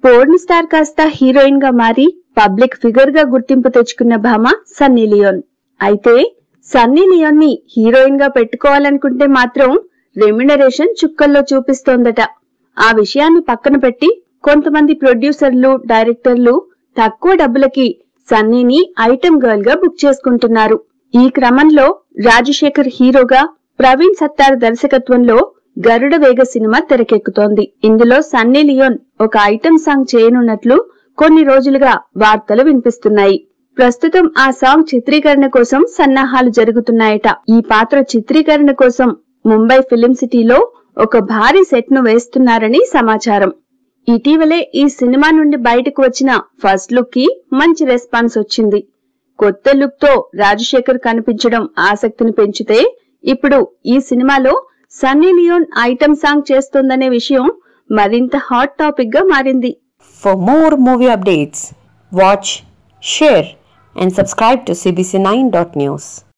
Porn star కాస్త heroine గా మారి పబ్లిక్ ఫిగర్ గా గుర్తింపు తెచ్చుకున్న భామ సన్నీ లియోన్ అయితే సన్నీ లియోన్ ని హీరోయిన్ గా పెట్టుకోవాలనుకుంటే మాత్రం రెమ్యునరేషన్ చుక్కల్లో చూపిస్తోందట ఆ విషయాన్ని పక్కన పెట్టి కొంతమంది ప్రొడ్యూసర్లు డైరెక్టర్లు తక్కువ డబ్బులకి సన్నీని ఐటెం గర్ల్ గా బుక్ చేసుకుంటున్నారు ఈ క్రమంలో రాజశేఖర్ హీరోగా ప్రవీణ్ సత్తార్ దర్శకత్వంలో గరుడ వేగ సినిమా తెరకెక్కుతోంది ఇందులో సన్నీ లియోన్ ఒక ఐటెం సాంగ్ చేయనున్నట్లు కొన్ని రోజులుగా వార్తలు వినిపిస్తున్నాయి ప్రస్తుతం ఆ సాంగ్ చిత్రీకరణ కోసం సన్నాహాలు జరుగుతున్నాయట ఈ పాత్ర చిత్రీకరణ కోసం ముంబై ఫిలిం సిటీలో ఒక భారీ సెట్ ను వేస్తున్నారని సమాచారం ఇటీవలే ఈ సినిమా నుండి బయటకు వచ్చిన ఫస్ట్ లుక్ కి మంచి రెస్పాన్స్ వచ్చింది కొత్త లుక్ తో రాజశేఖర్ కనిపించడం ఆసక్తిని పెంచితే ఇప్పుడు ఈ సినిమాలో సన్నీ లియోన్ ఐటమ్ సాంగ్ చేస్తోందనే విషయం మరింత హాట్ టాపిక్ గా మారింది For more movie updates, watch, share, and subscribe to CBC9.news.